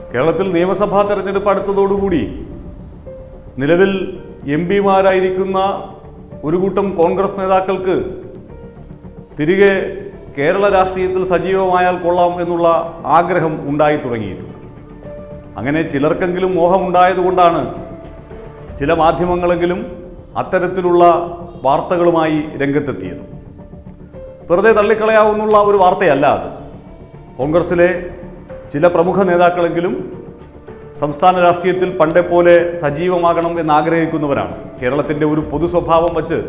കേരളത്തിൽ നിയമസഭാ തെരഞ്ഞെടുപ്പ് അടുത്തതോടുകൂടി നിലവിൽ എം പിമാരായിരിക്കുന്ന ഒരു കൂട്ടം കോൺഗ്രസ് നേതാക്കൾക്ക് തിരികെ കേരള രാഷ്ട്രീയത്തിൽ സജീവമായാൽ കൊള്ളാം എന്നുള്ള ആഗ്രഹം ഉണ്ടായി തുടങ്ങിയിട്ടുണ്ട് അങ്ങനെ ചിലർക്കെങ്കിലും മോഹമുണ്ടായതുകൊണ്ടാണ് ചില മാധ്യമങ്ങളെങ്കിലും അത്തരത്തിലുള്ള വാർത്തകളുമായി രംഗത്തെത്തിയത് വെറുതെ തള്ളിക്കളയാവുന്നുള്ള ഒരു വാർത്തയല്ല അത് കോൺഗ്രസിലെ ചില പ്രമുഖ നേതാക്കളെങ്കിലും സംസ്ഥാന രാഷ്ട്രീയത്തിൽ പണ്ടേ പോലെ സജീവമാകണം എന്ന് ആഗ്രഹിക്കുന്നവരാണ് കേരളത്തിൻ്റെ ഒരു പൊതു സ്വഭാവം വച്ച്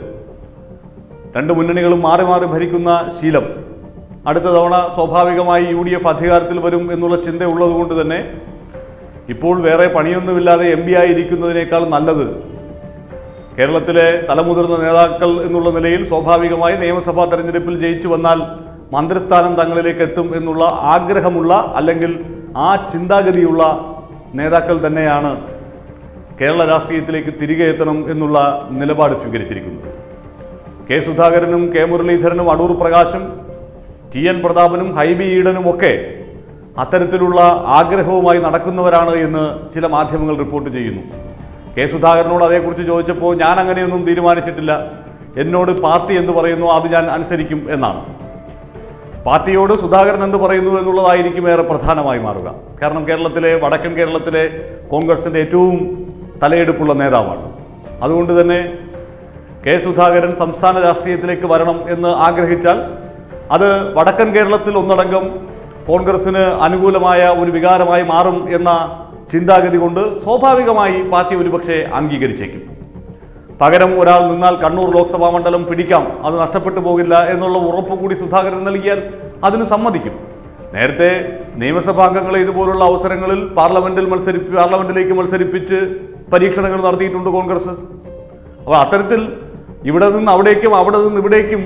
രണ്ട് മുന്നണികളും മാറി മാറി ഭരിക്കുന്ന ശീലം അടുത്ത തവണ സ്വാഭാവികമായി യു ഡി എഫ് അധികാരത്തിൽ വരും എന്നുള്ള ചിന്ത ഉള്ളതുകൊണ്ട് തന്നെ ഇപ്പോൾ വേറെ പണിയൊന്നുമില്ലാതെ എം പി ആയിരിക്കുന്നതിനേക്കാൾ നല്ലത് കേരളത്തിലെ തലമുതിർന്ന നേതാക്കൾ എന്നുള്ള നിലയിൽ സ്വാഭാവികമായി നിയമസഭാ തെരഞ്ഞെടുപ്പിൽ ജയിച്ചു വന്നാൽ മന്ത്രിസ്ഥാനം തങ്ങളിലേക്ക് എത്തും എന്നുള്ള ആഗ്രഹമുള്ള അല്ലെങ്കിൽ ആ ചിന്താഗതിയുള്ള നേതാക്കൾ തന്നെയാണ് കേരള രാഷ്ട്രീയത്തിലേക്ക് തിരികെ എത്തണം എന്നുള്ള നിലപാട് സ്വീകരിച്ചിരിക്കുന്നത് കെ സുധാകരനും കെ മുരളീധരനും അടൂർ പ്രകാശും ടി എൻ പ്രതാപനും ഹൈബി ഈഡനും ഒക്കെ അത്തരത്തിലുള്ള ആഗ്രഹവുമായി നടക്കുന്നവരാണ് എന്ന് ചില മാധ്യമങ്ങൾ റിപ്പോർട്ട് ചെയ്യുന്നു കെ സുധാകരനോട് അതേക്കുറിച്ച് ചോദിച്ചപ്പോൾ ഞാൻ അങ്ങനെയൊന്നും തീരുമാനിച്ചിട്ടില്ല എന്നോട് പാർട്ടി എന്ത് പറയുന്നു അത് ഞാൻ അനുസരിക്കും എന്നാണ് പാർട്ടിയോട് സുധാകരൻ എന്ത് പറയുന്നു എന്നുള്ളതായിരിക്കും ഏറെ പ്രധാനമായി മാറുക കാരണം കേരളത്തിലെ വടക്കൻ കേരളത്തിലെ കോൺഗ്രസിൻ്റെ ഏറ്റവും തലയെടുപ്പുള്ള നേതാവാണ് അതുകൊണ്ട് തന്നെ കെ സുധാകരൻ സംസ്ഥാന രാഷ്ട്രീയത്തിലേക്ക് വരണം എന്ന് ആഗ്രഹിച്ചാൽ അത് വടക്കൻ കേരളത്തിൽ ഒന്നടങ്കം കോൺഗ്രസിന് അനുകൂലമായ ഒരു വികാരമായി മാറും എന്ന ചിന്താഗതി കൊണ്ട് സ്വാഭാവികമായി പാർട്ടി ഒരുപക്ഷെ അംഗീകരിച്ചേക്കും പകരം ഒരാൾ നിന്നാൽ കണ്ണൂർ ലോക്സഭാ മണ്ഡലം പിടിക്കാം അത് നഷ്ടപ്പെട്ടു പോകില്ല എന്നുള്ള ഉറപ്പ് കൂടി സുധാകരൻ നൽകിയാൽ അതിന് സമ്മതിക്കും നേരത്തെ നിയമസഭാംഗങ്ങളെ ഇതുപോലുള്ള അവസരങ്ങളിൽ പാർലമെന്റിൽ മത്സരിപ്പി പാർലമെന്റിലേക്ക് മത്സരിപ്പിച്ച് പരീക്ഷണങ്ങൾ നടത്തിയിട്ടുണ്ട് കോൺഗ്രസ് അപ്പോൾ അത്തരത്തിൽ ഇവിടെ നിന്ന് അവിടേക്കും അവിടെ നിന്ന് ഇവിടേക്കും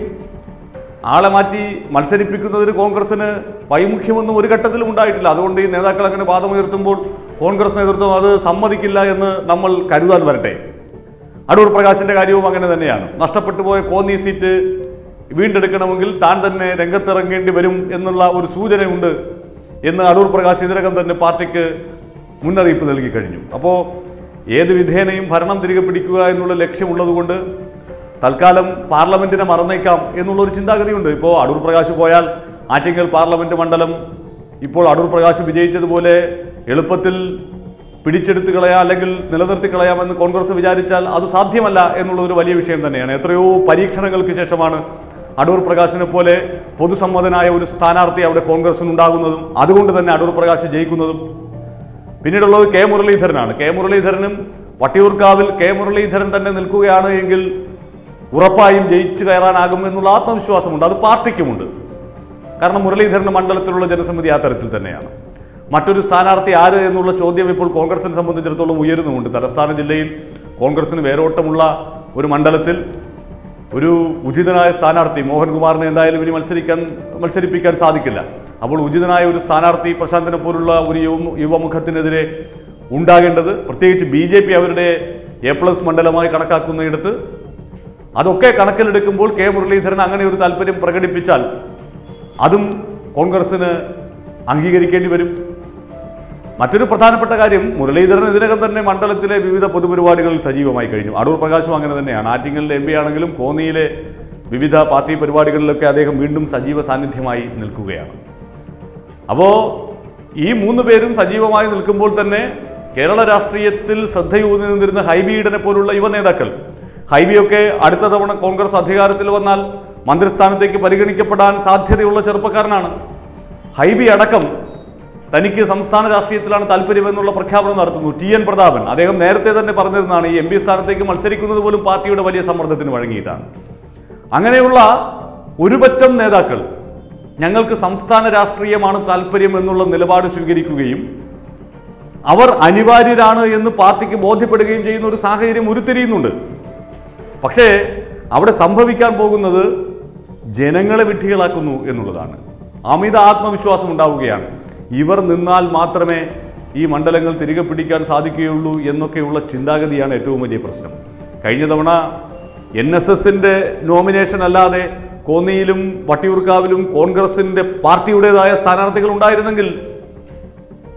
ആളെ മാറ്റി മത്സരിപ്പിക്കുന്നതിന് കോൺഗ്രസിന് വൈമുഖ്യമൊന്നും ഒരു ഘട്ടത്തിലും ഉണ്ടായിട്ടില്ല അതുകൊണ്ട് ഈ നേതാക്കൾ അങ്ങനെ വാദമുയർത്തുമ്പോൾ കോൺഗ്രസ് നേതൃത്വം അത് സമ്മതിക്കില്ല എന്ന് നമ്മൾ കരുതാൻ വരട്ടെ അടൂർ പ്രകാശിന്റെ കാര്യവും അങ്ങനെ തന്നെയാണ് നഷ്ടപ്പെട്ടു പോയ കോന്നി സീറ്റ് വീണ്ടെടുക്കണമെങ്കിൽ താൻ തന്നെ രംഗത്തിറങ്ങേണ്ടി വരും എന്നുള്ള ഒരു സൂചനയുണ്ട് എന്ന് അടൂർ പ്രകാശ് ഇതിനകം തന്നെ പാർട്ടിക്ക് മുന്നറിയിപ്പ് നൽകി കഴിഞ്ഞു അപ്പോൾ ഏത് വിധേനയും ഭരണം തിരികെ പിടിക്കുക എന്നുള്ള ലക്ഷ്യമുള്ളതുകൊണ്ട് തൽക്കാലം പാർലമെന്റിനെ മറന്നേക്കാം എന്നുള്ള ഒരു ചിന്താഗതിയുണ്ട് ഇപ്പോൾ അടൂർ പ്രകാശ് പോയാൽ ആറ്റിങ്ങൽ പാർലമെന്റ് മണ്ഡലം ഇപ്പോൾ അടൂർ പ്രകാശ് വിജയിച്ചതുപോലെ എളുപ്പത്തിൽ പിടിച്ചെടുത്ത് കളയാം അല്ലെങ്കിൽ നിലനിർത്തി കളയാമെന്ന് കോൺഗ്രസ് വിചാരിച്ചാൽ അത് സാധ്യമല്ല എന്നുള്ള ഒരു വലിയ വിഷയം തന്നെയാണ് എത്രയോ പരീക്ഷണങ്ങൾക്ക് ശേഷമാണ് അടൂർ പ്രകാശിനെ പോലെ പൊതുസമ്മതനായ ഒരു സ്ഥാനാർത്ഥി അവിടെ കോൺഗ്രസിന് ഉണ്ടാകുന്നതും അതുകൊണ്ട് തന്നെ അടൂർ പ്രകാശ് ജയിക്കുന്നതും പിന്നീടുള്ളത് കെ മുരളീധരനാണ് കെ മുരളീധരനും വട്ടിയൂർക്കാവിൽ കെ മുരളീധരൻ തന്നെ നിൽക്കുകയാണ് എങ്കിൽ ഉറപ്പായും ജയിച്ചു കയറാനാകും എന്നുള്ള ആത്മവിശ്വാസമുണ്ട് അത് പാർട്ടിക്കുമുണ്ട് കാരണം മുരളീധരന്റെ മണ്ഡലത്തിലുള്ള ജനസമിതി ആ തരത്തിൽ തന്നെയാണ് മറ്റൊരു സ്ഥാനാർത്ഥി ആര് എന്നുള്ള ചോദ്യം ഇപ്പോൾ കോൺഗ്രസിനെ സംബന്ധിച്ചിടത്തോളം ഉയരുന്നുമുണ്ട് തലസ്ഥാന ജില്ലയിൽ കോൺഗ്രസിന് വേരോട്ടമുള്ള ഒരു മണ്ഡലത്തിൽ ഒരു ഉചിതനായ സ്ഥാനാർത്ഥി മോഹൻകുമാറിനെ എന്തായാലും ഇനി മത്സരിക്കാൻ മത്സരിപ്പിക്കാൻ സാധിക്കില്ല അപ്പോൾ ഉചിതനായ ഒരു സ്ഥാനാർത്ഥി പ്രശാന്തിനെ പോലുള്ള ഒരു യുവ യുവമുഖത്തിനെതിരെ ഉണ്ടാകേണ്ടത് പ്രത്യേകിച്ച് ബി ജെ പി അവരുടെ എ പ്ലസ് മണ്ഡലമായി കണക്കാക്കുന്നിടത്ത് അതൊക്കെ കണക്കിലെടുക്കുമ്പോൾ കെ മുരളീധരൻ അങ്ങനെ ഒരു താല്പര്യം പ്രകടിപ്പിച്ചാൽ അതും കോൺഗ്രസിന് അംഗീകരിക്കേണ്ടി വരും മറ്റൊരു പ്രധാനപ്പെട്ട കാര്യം മുരളീധരൻ ഇതിനകം തന്നെ മണ്ഡലത്തിലെ വിവിധ പൊതുപരിപാടികളിൽ സജീവമായി കഴിഞ്ഞു അടൂർ പ്രകാശും അങ്ങനെ തന്നെയാണ് ആറ്റിങ്ങലിലെ എം പി ആണെങ്കിലും കോന്നിയിലെ വിവിധ പാർട്ടി പരിപാടികളിലൊക്കെ അദ്ദേഹം വീണ്ടും സജീവ സാന്നിധ്യമായി നിൽക്കുകയാണ് അപ്പോൾ ഈ മൂന്ന് പേരും സജീവമായി നിൽക്കുമ്പോൾ തന്നെ കേരള രാഷ്ട്രീയത്തിൽ ശ്രദ്ധയൂന്നി നിന്നിരുന്ന ഹൈബിയുടെ പോലുള്ള യുവ നേതാക്കൾ ഹൈബിയൊക്കെ അടുത്ത തവണ കോൺഗ്രസ് അധികാരത്തിൽ വന്നാൽ മന്ത്രിസ്ഥാനത്തേക്ക് പരിഗണിക്കപ്പെടാൻ സാധ്യതയുള്ള ചെറുപ്പക്കാരനാണ് ഹൈബി അടക്കം തനിക്ക് സംസ്ഥാന രാഷ്ട്രീയത്തിലാണ് താല്പര്യമെന്നുള്ള പ്രഖ്യാപനം നടത്തുന്നു ടി എൻ പ്രതാപൻ അദ്ദേഹം നേരത്തെ തന്നെ പറഞ്ഞിരുന്നതാണ് ഈ എം പി സ്ഥാനത്തേക്ക് മത്സരിക്കുന്നത് പോലും പാർട്ടിയുടെ വലിയ സമ്മർദ്ദത്തിന് വഴങ്ങിയിട്ടാണ് അങ്ങനെയുള്ള ഒരുപറ്റം നേതാക്കൾ ഞങ്ങൾക്ക് സംസ്ഥാന രാഷ്ട്രീയമാണ് താല്പര്യം എന്നുള്ള നിലപാട് സ്വീകരിക്കുകയും അവർ അനിവാര്യരാണ് എന്ന് പാർട്ടിക്ക് ബോധ്യപ്പെടുകയും ചെയ്യുന്ന ഒരു സാഹചര്യം ഉരുത്തിരിയുന്നുണ്ട് പക്ഷേ അവിടെ സംഭവിക്കാൻ പോകുന്നത് ജനങ്ങളെ വിഡ്ഢികളാക്കുന്നു എന്നുള്ളതാണ് അമിത ആത്മവിശ്വാസം ഉണ്ടാവുകയാണ് ഇവർ നിന്നാൽ മാത്രമേ ഈ മണ്ഡലങ്ങൾ തിരികെ പിടിക്കാൻ സാധിക്കുകയുള്ളൂ എന്നൊക്കെയുള്ള ചിന്താഗതിയാണ് ഏറ്റവും വലിയ പ്രശ്നം കഴിഞ്ഞ തവണ എൻ എസ് എസിൻ്റെ നോമിനേഷൻ അല്ലാതെ കോന്നിയിലും വട്ടിയൂർക്കാവിലും കോൺഗ്രസിൻ്റെ പാർട്ടിയുടേതായ സ്ഥാനാർത്ഥികൾ ഉണ്ടായിരുന്നെങ്കിൽ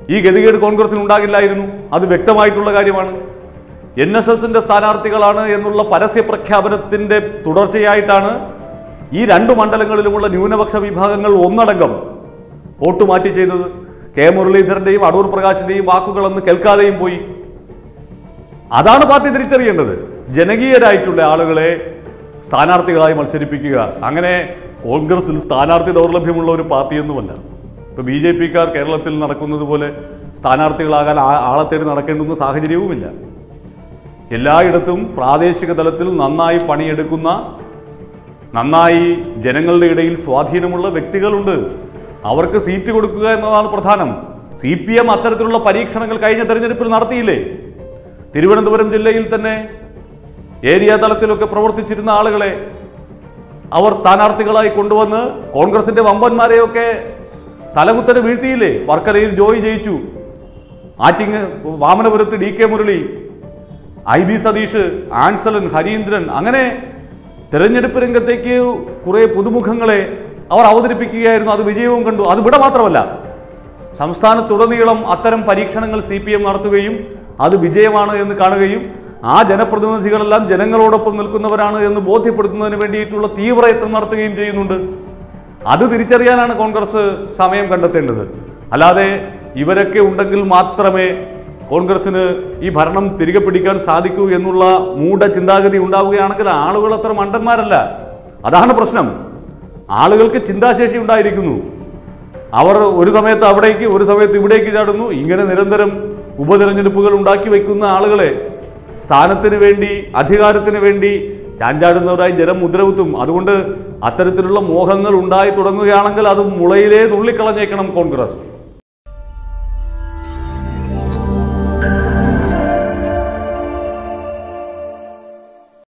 ഈ ഗതികേട് കോൺഗ്രസിന് ഉണ്ടാകില്ലായിരുന്നു അത് വ്യക്തമായിട്ടുള്ള കാര്യമാണ് എൻ എസ് എസിന്റെ സ്ഥാനാർത്ഥികളാണ് എന്നുള്ള പരസ്യ പ്രഖ്യാപനത്തിന്റെ തുടർച്ചയായിട്ടാണ് ഈ രണ്ട് മണ്ഡലങ്ങളിലുമുള്ള ന്യൂനപക്ഷ വിഭാഗങ്ങൾ ഒന്നടങ്കം വോട്ട് മാറ്റി ചെയ്തത് കെ മുരളീധരന്റെയും അടൂർ പ്രകാശിന്റെയും വാക്കുകളൊന്ന് കേൾക്കാതെയും പോയി അതാണ് പാർട്ടി തിരിച്ചറിയേണ്ടത് ജനകീയരായിട്ടുള്ള ആളുകളെ സ്ഥാനാർത്ഥികളായി മത്സരിപ്പിക്കുക അങ്ങനെ കോൺഗ്രസിൽ സ്ഥാനാർത്ഥി ദൗർലഭ്യമുള്ള ഒരു പാർട്ടിയൊന്നുമല്ല ഇപ്പൊ ബി ജെ പിക്കാർ കേരളത്തിൽ നടക്കുന്നത് പോലെ സ്ഥാനാർത്ഥികളാകാൻ ആ- ആളെ തേടി നടക്കേണ്ടുന്ന സാഹചര്യവുമില്ല എല്ലായിടത്തും പ്രാദേശിക തലത്തിൽ നന്നായി പണിയെടുക്കുന്ന നന്നായി ജനങ്ങളുടെ ഇടയിൽ സ്വാധീനമുള്ള വ്യക്തികളുണ്ട് അവർക്ക് സീറ്റ് കൊടുക്കുക എന്നതാണ് പ്രധാനം സി പി എം അത്തരത്തിലുള്ള പരീക്ഷണങ്ങൾ കഴിഞ്ഞ തെരഞ്ഞെടുപ്പിൽ നടത്തിയില്ലേ തിരുവനന്തപുരം ജില്ലയിൽ തന്നെ ഏരിയ തലത്തിലൊക്കെ പ്രവർത്തിച്ചിരുന്ന ആളുകളെ അവർ സ്ഥാനാർത്ഥികളായി കൊണ്ടുവന്ന് കോൺഗ്രസിന്റെ വമ്പന്മാരെയൊക്കെ തലകുത്തനെ വീഴ്ത്തിയില്ലേ വർക്കലയിൽ ജോയി ജയിച്ചു ആറ്റിങ് വാമനപുരത്ത് D K Murali I B Satheesh Ansalan Hareendran അങ്ങനെ തെരഞ്ഞെടുപ്പ് രംഗത്തേക്ക് കുറെ പുതുമുഖങ്ങളെ അവർ അവതരിപ്പിക്കുകയായിരുന്നു അത് വിജയവും കണ്ടു അത് ഇവിടെ മാത്രമല്ല സംസ്ഥാനത്തുടനീളം അത്തരം പരീക്ഷണങ്ങൾ സി പി എം നടത്തുകയും അത് വിജയമാണ് എന്ന് കാണുകയും ആ ജനപ്രതിനിധികളെല്ലാം ജനങ്ങളോടൊപ്പം നിൽക്കുന്നവരാണ് എന്ന് ബോധ്യപ്പെടുത്തുന്നതിന് വേണ്ടിയിട്ടുള്ള തീവ്രയത്നം നടത്തുകയും ചെയ്യുന്നുണ്ട് അത് തിരിച്ചറിയാനാണ് കോൺഗ്രസ് സമയം കണ്ടെത്തേണ്ടത് അല്ലാതെ ഇവരൊക്കെ ഉണ്ടെങ്കിൽ മാത്രമേ കോൺഗ്രസിന് ഈ ഭരണം തിരികെ പിടിക്കാൻ സാധിക്കൂ എന്നുള്ള മൂഢ ചിന്താഗതി ഉണ്ടാവുകയാണെങ്കിൽ ആളുകൾ അത്ര മണ്ടന്മാരല്ല അതാണ് പ്രശ്നം ആളുകൾക്ക് ചിന്താശേഷി ഉണ്ടായിരിക്കുന്നു അവർ ഒരു സമയത്ത് അവിടേക്ക് ഒരു സമയത്ത് ഇവിടേക്ക് ചാടുന്നു ഇങ്ങനെ നിരന്തരം ഉപതെരഞ്ഞെടുപ്പുകൾ ഉണ്ടാക്കി വയ്ക്കുന്ന ആളുകളെ സ്ഥാനത്തിന് വേണ്ടി അധികാരത്തിന് വേണ്ടി ചാഞ്ചാടുന്നവരായി ജനം മുദ്രകുത്തും അതുകൊണ്ട് അത്തരത്തിലുള്ള മോഹങ്ങൾ ഉണ്ടായി തുടങ്ങുകയാണെങ്കിൽ അത് മുളയിലേ നുള്ളിക്കളഞ്ഞേക്കണം കോൺഗ്രസ്